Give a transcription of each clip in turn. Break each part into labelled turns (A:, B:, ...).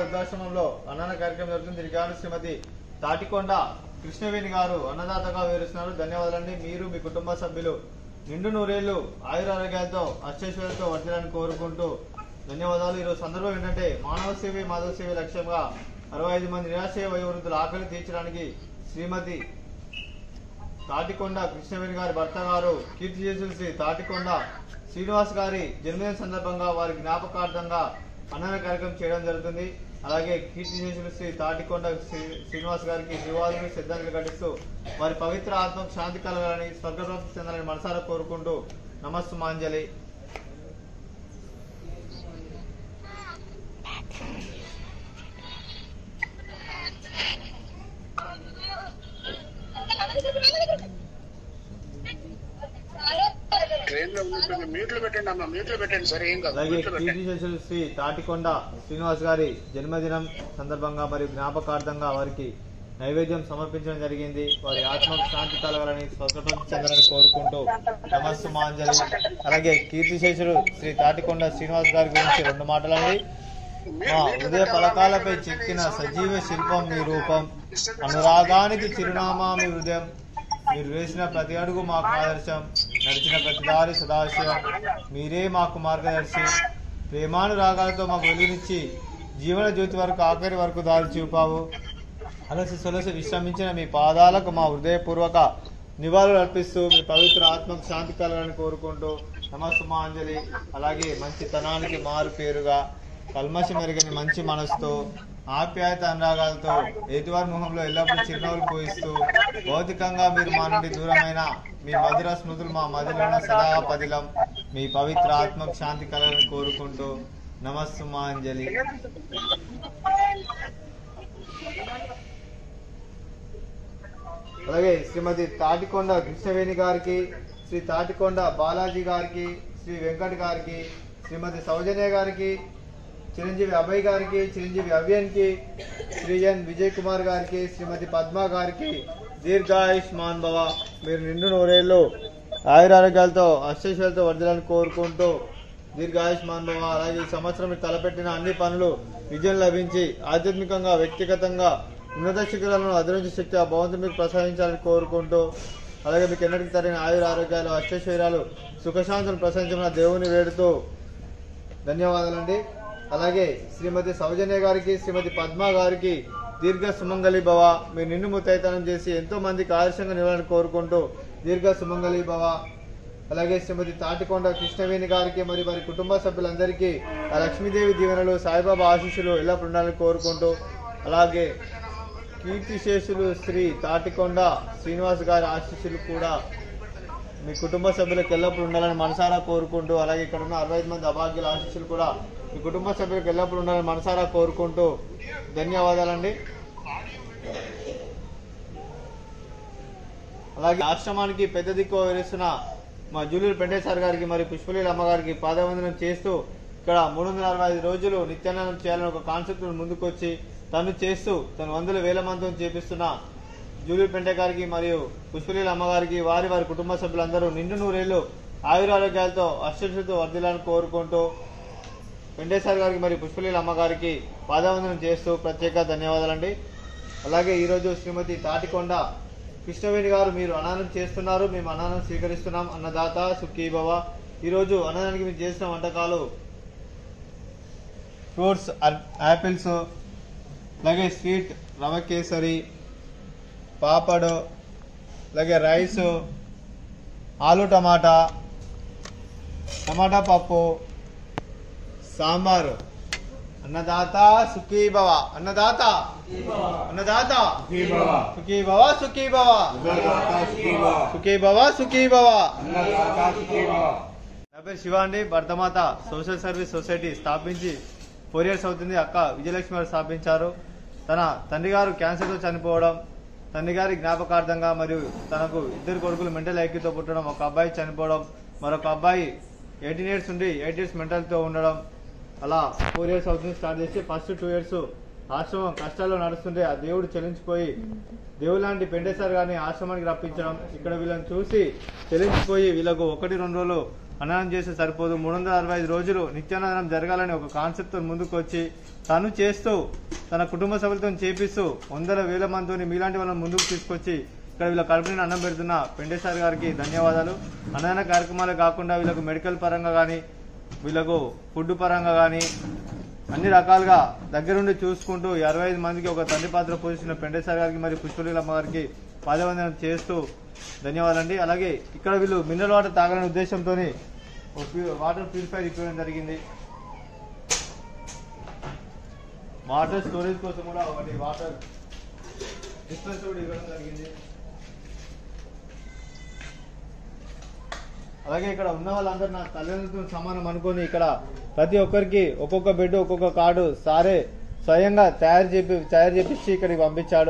A: వృద్ధాశ్రమంలో అన్నదాన కార్యక్రమం జరుగుతుంది దీనికి గాను శ్రీమతి తాటికొండ కృష్ణవేణి గారు అన్నదాతగా వివరిస్తున్నారు ధన్యవాదాలండి మీరు మీ కుటుంబ సభ్యులు నిండు నూరేళ్లు ఆయురారోగ్యాలతో అష్టైశ్వర్యాలతో వర్తిలని కోరుకుంటూ ధన్యవాదాలు ఈరోజు సందర్భం ఏంటంటే మానవ సేవే మాధవ సేవే లక్ష్యంగా అరవై ఐదు మంది నిరాశ్రయ వయోవృద్ధుల ఆకలి తీర్చడానికి శ్రీమతి తాటికొండ కృష్ణవేణి గారి భర్త గారు కీర్తి చేసులు శ్రీ తాటికొండ శ్రీనివాస్ గారి జన్మదిన సందర్భంగా వారి జ్ఞాపకార్థంగా అన్నదాన కార్యక్రమం చేయడం జరుగుతుంది అలాగే కీర్తి చేసులు శ్రీ తాటికొండ శ్రీ- శ్రీనివాస్ గారికి నివాళులు శ్రద్ధాంజలి ఘటిస్తూ వారి పవిత్ర ఆత్మకు శాంతి కలగాలని స్వర్గప్రాప్తి చెందాలని మనసారా కోరుకుంటూ నమస్సు మాంజలి
B: ట్రైన్ లో ఉన్నప్పుడు మ్యూట్లో పెట్టండి అమ్మా మ్యూట్లో పెట్టండి సరే ఏం కాదు
A: అలాగే
B: మ్యూట్లో పెట్టండి
A: కీర్తి చేసులు శ్రీ తాటికొండ శ్రీనివాస్ గారి జన్మదినం సందర్భంగా మరియు జ్ఞాపకార్థంగా వారికి నైవేద్యం సమర్పించడం జరిగింది వారి ఆత్మకు శాంతి కలగాలని స్వతంత్రం చెందాలని కోరుకుంటూ నమస్సు మాంజలి అలాగే కీర్తి శేషుడు శ్రీ తాటికొండ శ్రీనివాస్ గారి గురించి రెండు మాటలండి మా హృదయ పలకాలపై చెక్కిన సజీవ శిల్పం మీ రూపం అనురాగానికి చిరునామా మీ హృదయం మీరు వేసిన ప్రతి అడుగు మాకు ఆదర్శం నడిచిన ప్రతి దారి సదాశయం మీరే మాకు మార్గదర్శి ప్రేమానురాగాలతో మాకు వెలుగునిచ్చి జీవన జ్యోతి వరకు ఆఖరి వరకు దారి చూపావు అలసి సొలసి విశ్రమించిన మీ పాదాలకు మా హృదయపూర్వక నివాళులు అర్పిస్తూ మీ పవిత్ర ఆత్మకు శాంతి కలగాలని కోరుకుంటూ నమస్సుమాంజలి అలాగే మంచితనానికి మారు పేరుగా కల్మషి మెరుగని మంచి మనసుతో ఆప్యాయత అనురాగాలతో ఎదువారి ముఖంలో ఎల్లప్పుడూ చిరునవ్వులు పోయిస్తూ భౌతికంగా మీరు మా నుండి దూరమైన మీ మధుర స్మృతులు మా మదిలోన సదా పదిలం మీ పవిత్ర ఆత్మకు శాంతి కలగాలని కోరుకుంటూ నమస్సుమాంజలి అలాగే శ్రీమతి తాటికొండ కృష్ణవేణి గారికి శ్రీ తాటికొండ బాలాజీ గారికి శ్రీ వెంకట్ గారికి శ్రీమతి సౌజన్య గారికి చిరంజీవి అభయ్ గారికి చిరంజీవి అవ్యన్కి శ్రీజన్ విజయ్ కుమార్ గారికి శ్రీమతి పద్మ గారికి దీర్ఘాయుష్మాన్ భవ మీరు నిండు నూరేళ్ళు ఆయురారోగ్యాలతో అష్టైశ్వర్యాలతో వర్ధలని కోరుకుంటూ దీర్ఘాయుష్మాన్ భవ అలాగే ఈ సంవత్సరం మీరు తలపెట్టిన అన్ని పనులు విజయం లభించి ఆధ్యాత్మికంగా వ్యక్తిగతంగా ఉన్నత శిఖరాలను అధిరించే శక్తి ఆ భగవంతుడు మీకు ప్రసాదించాలని కోరుకుంటూ అలాగే మీకు ఎన్నటికి తరిగిన ఆయుర ఆరోగ్యాలు అష్టైశ్వర్యాలు సుఖశాంతులు ప్రసాదించమని దేవుని వేడుతూ ధన్యవాదాలండి అలాగే శ్రీమతి సౌజన్య గారికి శ్రీమతి పద్మ గారికి దీర్ఘ సుమంగళి భవ మీరు నిన్ను ముత్తైతనం చేసి ఎంతో మందికి ఆదర్శంగా నిలవాలని కోరుకుంటూ దీర్ఘ సుమంగళి భవ అలాగే శ్రీమతి తాటికొండ కృష్ణవేణి గారికి మరియు వారి కుటుంబ సభ్యులందరికీ ఆ లక్ష్మీదేవి దీవెనలు సాయిబాబా ఆశీస్సులు ఎల్లప్పుడు ఉండాలని కోరుకుంటూ అలాగే కీర్తిశేషులు శ్రీ తాటికొండ శ్రీనివాస్ గారి ఆశీస్సులు కూడా మీ కుటుంబ సభ్యులకు ఎల్లప్పుడు ఉండాలని మనసారా కోరుకుంటూ అలాగే ఇక్కడ ఉన్న అరవై ఐదు మంది అభాగ్యుల ఆశీస్సులు కూడా మీ కుటుంబ సభ్యులకు ఎల్లప్పుడు ఉండాలని మనసారా కోరుకుంటూ ధన్యవాదాలండి అలాగే ఆశ్రమానికి పెద్ద దిక్కు వివరిస్తున్న మా జూలూరు పెండేశ్వర్ గారికి మరి పుష్పలీల అమ్మగారికి పాదవందనం చేస్తూ ఇక్కడ మూడు వందల అరవై ఐదు రోజులు నిత్యానందం చేయాలని ఒక కాన్సెప్ట్ ముందుకొచ్చి తను చేస్తూ తను వందల వేల మందితో చేపిస్తున్న జూలూరు పెంట గారికి మరియు పుష్పలీల అమ్మగారికి వారి వారి కుటుంబ సభ్యులందరూ నిండు నూరేళ్లు ఆయురారోగ్యాలతో అష్టతో వర్ధిల్లాలని కోరుకుంటూ వెంకటేశ్వర గారికి మరియు పుష్పలీల అమ్మగారికి పాదవందనం చేస్తూ ప్రత్యేక ధన్యవాదాలండి అలాగే ఈరోజు శ్రీమతి తాటికొండ కృష్ణవేణి గారు మీరు అన్నదానం చేస్తున్నారు మేము అన్నదానం స్వీకరిస్తున్నాం అన్నదాత సుఖీభవ ఈరోజు అన్నదానానికి మీరు చేసిన వంటకాలు ఫ్రూట్స్ యాపిల్స్ అలాగే స్వీట్ రవ కేసరి పాపడ్ అలాగే రైస్ ఆలు టమాటా టమాటా పప్పు సాంబారు అన్నదాత సుఖీ భవ అన్నదాత అన్నదాత సుఖీ భవ సుఖీ భవ సుఖీ భవ సుఖీ భవ నా పేరు శివ అండి భర్తమాత సోషల్ సర్వీస్ సొసైటీ స్థాపించి ఫోర్ ఇయర్స్ అవుతుంది అక్క విజయలక్ష్మి గారు స్థాపించారు తన తండ్రి గారు క్యాన్సర్తో చనిపోవడం తండ్రి గారి జ్ఞాపకార్థంగా మరియు తనకు ఇద్దరు కొడుకులు మెంటల్ ఐక్యూతో పుట్టడం ఒక అబ్బాయి చనిపోవడం మరొక అబ్బాయి ఎయిటీన్ ఇయర్స్ ఉండి ఎయిట్ ఇయర్స్ మెంటల్తో ఉండడం అలా ఫోర్ ఇయర్స్ అవుతుంది స్టార్ట్ చేసి ఫస్ట్ టూ ఇయర్స్ ఆశ్రమం కష్టాల్లో నడుస్తుంటే ఆ దేవుడు చెల్లించిపోయి దేవుడు లాంటి పెండేశ్వర్ గారిని ఆశ్రమానికి రప్పించడం ఇక్కడ వీళ్ళని చూసి చెల్లించిపోయి వీళ్ళకు ఒకటి రెండు రోజులు అన్నదానం చేస్తే సరిపోదు మూడు వందల అరవై ఐదు రోజులు నిత్యాన్నదానం జరగాలని ఒక కాన్సెప్ట్తో ముందుకు వచ్చి తను చేస్తూ తన కుటుంబ సభ్యులతో చేపిస్తూ వందల వేల మందిని మీలాంటి వాళ్ళని ముందుకు తీసుకొచ్చి ఇక్కడ వీళ్ళ కడుపుని అన్నం పెడుతున్న పెండేశ్వర్ గారికి ధన్యవాదాలు అన్నదాన కార్యక్రమాలే కాకుండా వీళ్ళకు మెడికల్ పరంగా కానీ వీళ్ళకు ఫుడ్ పరంగా కానీ అన్ని రకాలుగా దగ్గరుండి చూసుకుంటూ ఈ అరవై ఐదు మందికి ఒక తండ్రి పాత్ర పోషించిన పెండేశ్వర్ గారికి మరియు పుష్పలీలమ్మ గారికి పాదవందనం చేస్తూ ధన్యవాదాలండి అలాగే ఇక్కడ వీళ్ళు మినరల్ వాటర్ తాగాలనే ఉద్దేశంతో వాటర్ ప్యూరిఫైర్ ఇవ్వడం జరిగింది వాటర్ స్టోరేజ్ కోసం కూడా ఒకటి వాటర్ డిస్పెన్స్ కూడా ఇవ్వడం జరిగింది అలాగే ఇక్కడ ఉన్న వాళ్ళందరూ నా తల్లిదండ్రులతో సమానం అనుకొని ఇక్కడ ప్రతి ఒక్కరికి ఒక్కొక్క బెడ్ ఒక్కొక్క కార్డు సారే స్వయంగా తయారు చేపి తయారు చేపించి ఇక్కడికి పంపించాడు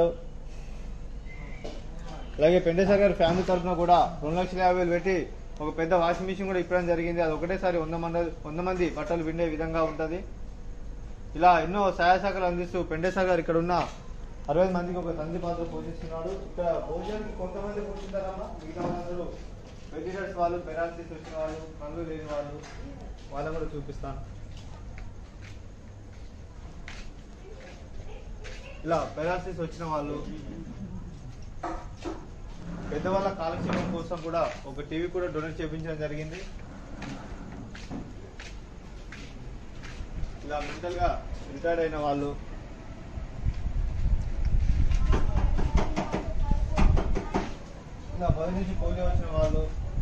A: అలాగే పెండేశ్వర్ గారి ఫ్యామిలీ తరఫున కూడా రెండు లక్షల యాభై వేలు పెట్టి ఒక పెద్ద వాషింగ్ మిషన్ కూడా ఇప్పడం జరిగింది అది ఒకటేసారి వంద మంది వంద మంది బట్టలు విండే విధంగా ఉంటుంది ఇలా ఎన్నో సహాయ శాఖలు అందిస్తూ పెండేశ్వర్ గారు ఇక్కడ ఉన్న అరవై మందికి ఒక తండ్రి పాత్ర పోషిస్తున్నాడు ఇక్కడ భోజనానికి కొంతమంది కూర్చుంటారమ్మా మిగతా వాళ్ళందరూ వెజిటర్స్ వాళ్ళు పెరాలసిస్ వచ్చిన వాళ్ళు కళ్ళు లేని వాళ్ళు వాళ్ళని కూడా చూపిస్తాను ఇలా పెరాలసిస్ వచ్చిన వాళ్ళు పెద్దవాళ్ళ కాలక్షేపం కోసం కూడా ఒక టీవీ కూడా డొనేట్ చేయించడం జరిగింది ఇలా మెంటల్ గా రిటైర్డ్ అయిన వాళ్ళు ఇలా మొదటి నుంచి పోలియో వచ్చిన వాళ్ళు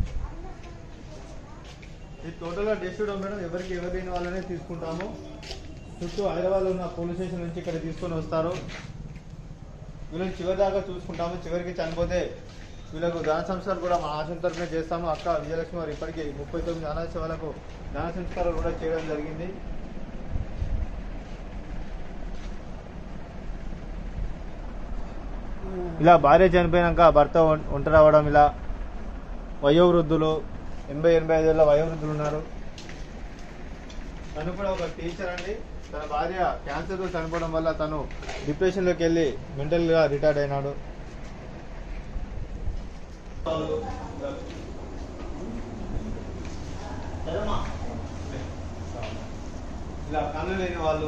A: ఇది టోటల్ గా డిస్ట్రిక్ట్ మేడం ఎవరికి ఎవరైన వాళ్ళనే తీసుకుంటాము చుట్టూ హైదరాబాద్ ఉన్న పోలీస్ స్టేషన్ నుంచి ఇక్కడ తీసుకొని వస్తారు వీళ్ళని చివరి దాకా చూసుకుంటాము చివరికి చనిపోతే వీళ్ళకు దాన సంస్కారం కూడా మా ఆశ్రమం తరఫున చేస్తాము అక్క విజయలక్ష్మి వారు ఇప్పటికీ ముప్పై తొమ్మిది అనాథ సేవలకు దాన సంస్కారాలు కూడా చేయడం జరిగింది ఇలా భార్య చనిపోయినాక భర్త ఒం- ఒంటరి అవ్వడం ఇలా వయోవృద్ధులు ఎనభై ఎనభై ఐదేళ్ళ వయోవృద్ధులు ఉన్నారు తను కూడా ఒక టీచర్ అండి తన భార్య క్యాన్సర్తో చనిపోవడం వల్ల తను డిప్రెషన్లోకి వెళ్ళి మెంటల్గా రిటైర్డ్ అయినాడు ఇలా కళ్ళు లేని వాళ్ళు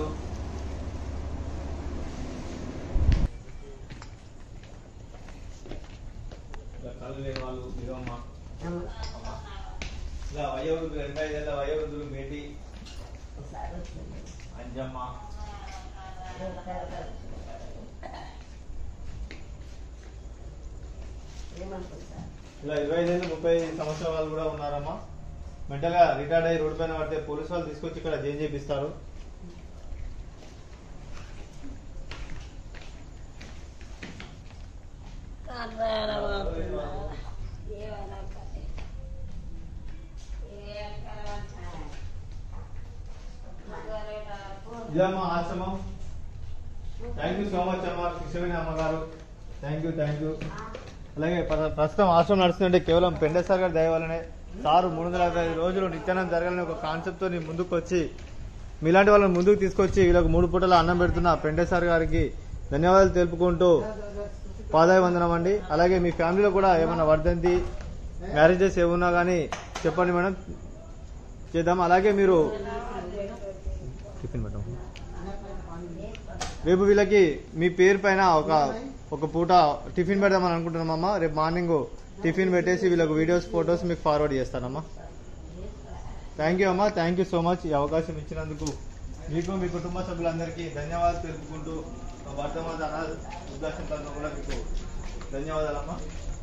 A: ఇలా కళ్ళు లేని వాళ్ళు ఇదమ్మా అమ్మా. ఇలా వయోవృద్ధులు ఎనభై ఐదేళ్ళ వయోవృద్ధులు మేటి అంజమ్మ ఇలా ఇరవై ఐదు ముప్పై సంవత్సరాల వాళ్ళు కూడా ఉన్నారమ్మా మెంటల్ గా రిటైర్డ్ అయ్యి రోడ్డు పైన పడితే పోలీసు వాళ్ళు తీసుకొచ్చి ఇక్కడ జైన్ చేపిస్తారు ఇదమ్మా ఆశ్రమం థ్యాంక్ యూ సో మచ్ అమ్మ కృష్ణవేణి అమ్మగారు థ్యాంక్ యూ థ్యాంక్ యూ అలాగే ప్ర- ప్రస్తుతం ఆశ్రమం నడుస్తుందంటే కేవలం పెండేశ్వర్ గారి దయ వల్లనే సారు మూడు వందల యాభై ఐదు రోజులు నిత్యానం జరగాలని ఒక కాన్సెప్ట్ తో ముందుకు వచ్చి మీలాంటి వాళ్ళని ముందుకు తీసుకొచ్చి వీళ్ళకి మూడు పూటల అన్నం పెడుతున్న పెండేశ్వర్ గారికి ధన్యవాదాలు తెలుపుకుంటూ పాదాయ వందనం అండి అలాగే మీ ఫ్యామిలీలో కూడా ఏమైనా వర్ధంతి మ్యారేజెస్ ఏమున్నా కానీ చెప్పండి మేడం చేద్దాం అలాగే మీరు టిఫిన్ పెట్టం రేపు వీళ్ళకి మీ పేరు పైన ఒక ఒక పూట టిఫిన్ పెడదామని అనుకుంటున్నామమ్మా రేపు మార్నింగ్ టిఫిన్ పెట్టేసి వీళ్ళకి వీడియోస్ ఫొటోస్ మీకు ఫార్వర్డ్ చేస్తానమ్మా థ్యాంక్ యూ అమ్మా థ్యాంక్ యూ సో మచ్ ఈ అవకాశం ఇచ్చినందుకు మీకు మీ కుటుంబ సభ్యులందరికీ ధన్యవాదాలు తెలుపుకుంటూ మా వర్ధమాన అనాథ వృద్ధాశ్రమం తరఫున కూడా మీకు ధన్యవాదాలమ్మా